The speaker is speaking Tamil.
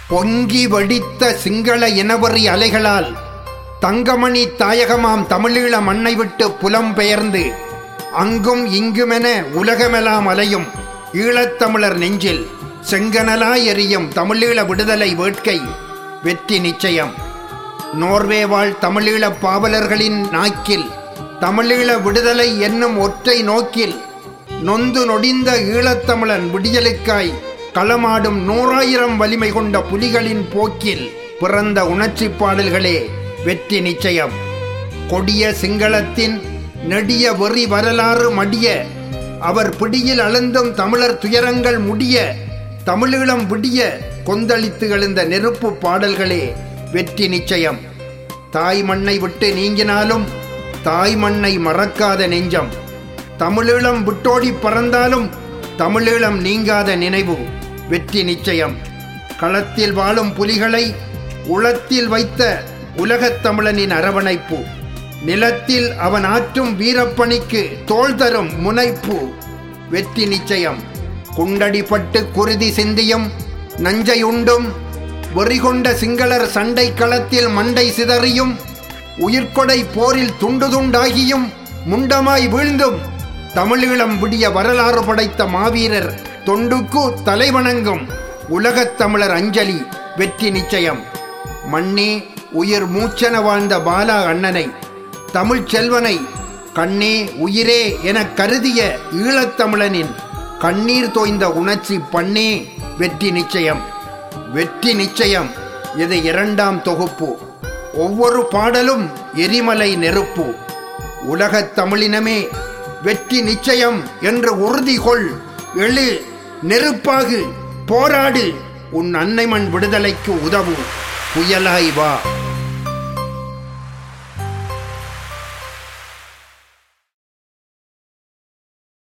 பொங்கி வடித்த சிங்கள இனவரி அலைகளால் தங்கமணி தாயகமாம் தமிழீழ மண்ணை விட்டு புலம்பெயர்ந்து அங்கும் இங்குமென உலகமெல்லாம் அலையும் ஈழத்தமிழர் நெஞ்சில் செங்கனலாய் எரியும் தமிழீழ விடுதலை வேட்கை வெற்றி நிச்சயம் நோர்வே வாழ் தமிழீழ பாவலர்களின் நாக்கில் தமிழீழ விடுதலை என்னும் ஒற்றை நோக்கில் நொந்து நொடிந்த ஈழத்தமிழன் விடியலுக்காய் களமாடும் நூறாயிரம் வலிமை கொண்ட புலிகளின் போக்கில் பிறந்த உணர்ச்சி பாடல்களே வெற்றி நிச்சயம் கொடிய சிங்களத்தின் நெடிய வெறி வரலாறு மடிய அவர் பிடியில் அழுந்தும் தமிழர் துயரங்கள் முடிய தமிழீழம் விடிய கொந்தளித்து எழுந்த நெருப்பு பாடல்களே வெற்றி நிச்சயம் தாய் மண்ணை விட்டு நீங்கினாலும் தாய் மண்ணை மறக்காத நெஞ்சம் தமிழீழம் விட்டோடி பறந்தாலும் தமிழீழம் நீங்காத நினைவு வெற்றி நிச்சயம் களத்தில் வாழும் புலிகளை உளத்தில் வைத்த உலகத் தமிழனின் அரவணைப்பு நிலத்தில் அவன் ஆற்றும் வீரப்பணிக்கு தோள் தரும் முனைப்பு வெற்றி நிச்சயம் குண்டடிப்பட்டு குருதி சிந்தியும் நஞ்சை உண்டும் வெறிகொண்ட சிங்களர் சண்டை களத்தில் மண்டை சிதறியும் உயிர்கொடை போரில் துண்டு துண்டாகியும் முண்டமாய் வீழ்ந்தும் தமிழீழம் விடிய வரலாறு படைத்த மாவீரர் தொண்டுக்கு தலைவணங்கும் உலகத் தமிழர் அஞ்சலி வெற்றி நிச்சயம் மண்ணே உயிர் மூச்சென வாழ்ந்த பாலா அண்ணனை தமிழ்ச் செல்வனை கண்ணே உயிரே எனக் கருதிய ஈழத்தமிழனின் கண்ணீர் தோய்ந்த உணர்ச்சி பண்ணே வெற்றி நிச்சயம் வெற்றி நிச்சயம் இது இரண்டாம் தொகுப்பு ஒவ்வொரு பாடலும் எரிமலை நெருப்பு உலகத் தமிழினமே வெற்றி நிச்சயம் என்று உறுதி கொள் எழு நெருப்பாகு போராடு உன் அன்னை மண் விடுதலைக்கு உதவு புயலாய் வா